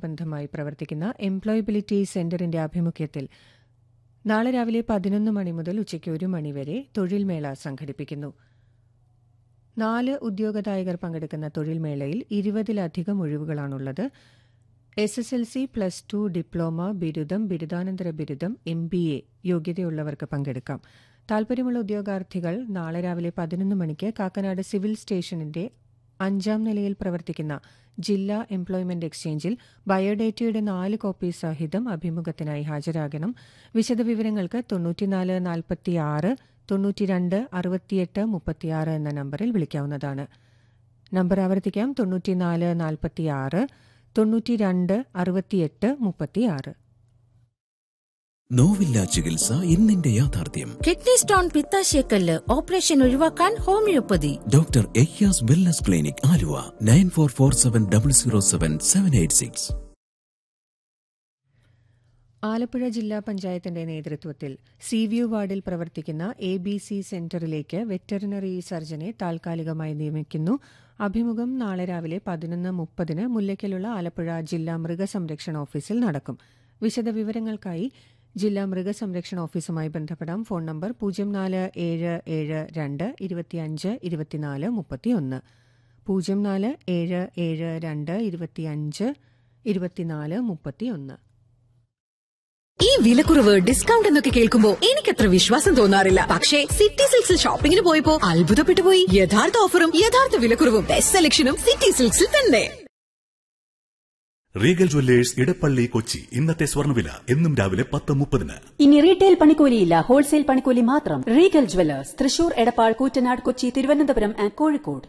അനുബന്ധമായി പ്രവർത്തിക്കുന്ന എംപ്ലോയബിലിറ്റി സെന്ററിന്റെ ആഭിമുഖ്യത്തിൽ നാളെ രാവിലെ പതിനൊന്ന് മണി മുതൽ ഉച്ചയ്ക്ക് ഒരു മണിവരെ തൊഴിൽമേള സംഘടിപ്പിക്കുന്നു നാല് ഉദ്യോഗദായകർ പങ്കെടുക്കുന്ന തൊഴിൽമേളയിൽ ഇരുപതിലധികം ഒഴിവുകളാണുള്ളത് S S L C plus two diploma ബിരുദം ബിരുദാനന്തര ബിരുദം എം ബി എ യോഗ്യതയുള്ളവർക്ക് പങ്കെടുക്കാം താൽപര്യമുള്ള ഉദ്യോഗാർത്ഥികൾ നാളെ രാവിലെ പതിനൊന്ന് മണിക്ക് കാക്കനാട് സിവിൽ സ്റ്റേഷനിന്റെ അഞ്ചാം നിലയിൽ പ്രവർത്തിക്കുന്ന ജില്ലാ എംപ്ലോയ്മെന്റ് എക്സ്ചേഞ്ചിൽ ബയോഡേറ്റയുടെ നാല് കോപ്പി സഹിതം അഭിമുഖത്തിനായി ഹാജരാകണം വിശദവിവരങ്ങൾക്ക് തൊണ്ണൂറ്റിനാല് നാൽപ്പത്തിയാറ് തൊണ്ണൂറ്റിരണ്ട് അറുപത്തിയെട്ട് മുപ്പത്തിയാറ് എന്ന നമ്പറിൽ വിളിക്കാവുന്നതാണ് നമ്പർ ആവർത്തിക്കാം തൊണ്ണൂറ്റിനാല് നാൽപ്പത്തിയാറ് തൊണ്ണൂറ്റിരണ്ട് അറുപത്തിയെട്ട് മുപ്പത്തിയാറ് നോവില്ല ചികിത്സ ഇന്നിന്റെ യാഥാർത്ഥ്യം കിഡ്നി സ്റ്റോൺ പിത്താശയക്കല്ല് ഓപ്പറേഷൻ ഒഴിവാക്കാൻ ഹോമിയോപ്പതി ഡോക്ടർ എയ്യാസ് wellness clinic Aluva nine four four seven double zero seven seven eight six Alappuzha ജില്ലാ പഞ്ചായത്തിന്റെ നേതൃത്വത്തിൽ സീവ്യൂ വാർഡിൽ പ്രവർത്തിക്കുന്ന എ ബി സി സെന്ററിലേക്ക് വെറ്ററിനറി സർജനെ താൽക്കാലികമായി നിയമിക്കുന്നു അഭിമുഖം നാളെ രാവിലെ പതിനൊന്ന് മുപ്പതിന് മുല്ലയ്ക്കലുള്ള ആലപ്പുഴ ജില്ലാ മൃഗസംരക്ഷണ ഓഫീസിൽ നടക്കും വിശദവിവരങ്ങൾക്കായി ജില്ലാ മൃഗസംരക്ഷണ ഓഫീസുമായി ബന്ധപ്പെടാം ഫോൺ നമ്പർ പൂജ്യം നാല് ഏഴ് ഏഴ് രണ്ട് ഇരുപത്തിയഞ്ച് ഇരുപത്തിനാല് മുപ്പത്തിയൊന്ന് പൂജ്യം നാല് ഏഴ് ഏഴ് രണ്ട് ഇരുപത്തിയഞ്ച് ഇരുപത്തിനാല് മുപ്പത്തിയൊന്ന് ഈ വിലക്കുറവ് ഡിസ്കൗണ്ട് എന്നൊക്കെ കേൾക്കുമ്പോ എനിക്കത്ര വിശ്വാസം തോന്നാറില്ല പക്ഷേ സിറ്റി സിൽക്സിൽ ഷോപ്പിംഗിന് പോയപ്പോ അത്ഭുതപ്പെട്ടു പോയി യഥാർത്ഥ ഓഫറും യഥാർത്ഥ വിലക്കുറവും ബെസ്റ്റ് സെലക്ഷനും സിറ്റി സിൽക്സിൽ തന്നെ റീഗൽ ജ്വല്ലേഴ്സ് ഇടപ്പള്ളി കൊച്ചി ഇന്നത്തെ സ്വർണ്ണവില എന്നും രാവിലെ പത്ത് മുപ്പതിന് ഇനി റീറ്റെയിൽ പണിക്കൂലിയില്ല ഹോൾസെയിൽ പണിക്കൂലി മാത്രം Regal jewellers Thrissur Edappal Koottanad Kochi Thiruvananthapuram and Kozhikode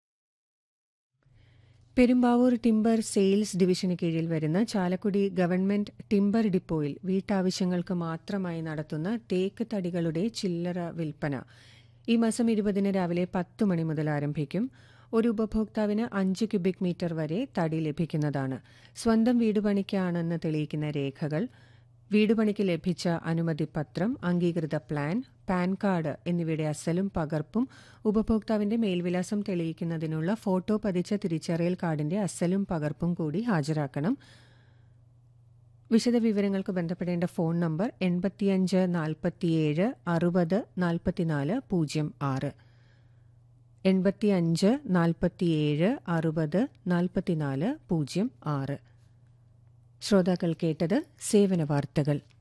Perumbavoor timber sales ഡിവിഷന് കീഴിൽ വരുന്ന ചാലക്കുടി ഗവൺമെന്റ് ടിംബർ ഡിപ്പോയിൽ വീട്ടാവശ്യങ്ങൾക്ക് മാത്രമായി നടത്തുന്ന തേക്ക് തടികളുടെ ചില്ലറ വിൽപ്പന ഈ മാസം ഇരുപതിന് രാവിലെ പത്ത് മണി മുതൽ ആരംഭിക്കും ഒരു ഉപഭോക്താവിന് അഞ്ച് ക്യൂബിക് മീറ്റർ വരെ തടി ലഭിക്കുന്നതാണ് സ്വന്തം വീടുപണിക്കാണെന്ന് തെളിയിക്കുന്ന രേഖകൾ വീടുപണിക്ക് ലഭിച്ച അനുമതിപത്രം അംഗീകൃത പ്ലാൻ പാൻ കാർഡ് എന്നിവയുടെ അസലും പകർപ്പും ഉപഭോക്താവിന്റെ മേൽവിലാസം തെളിയിക്കുന്നതിനുള്ള ഫോട്ടോ പതിച്ച തിരിച്ചറിയൽ കാർഡിന്റെ അസലും പകർപ്പും കൂടി ഹാജരാക്കണം വിശദവിവരങ്ങൾക്ക് ബന്ധപ്പെടേണ്ട ഫോൺ നമ്പർ എൺപത്തിയഞ്ച് നാൽപ്പത്തിയേഴ് അറുപത് നാൽപ്പത്തിനാല് പൂജ്യം ആറ് എൺപത്തിയഞ്ച് നാൽപ്പത്തിയേഴ് അറുപത് നാൽപ്പത്തിനാല് പൂജ്യം ആറ് ശ്രോതാക്കൾ കേട്ടത് സേവന വാർത്തകൾ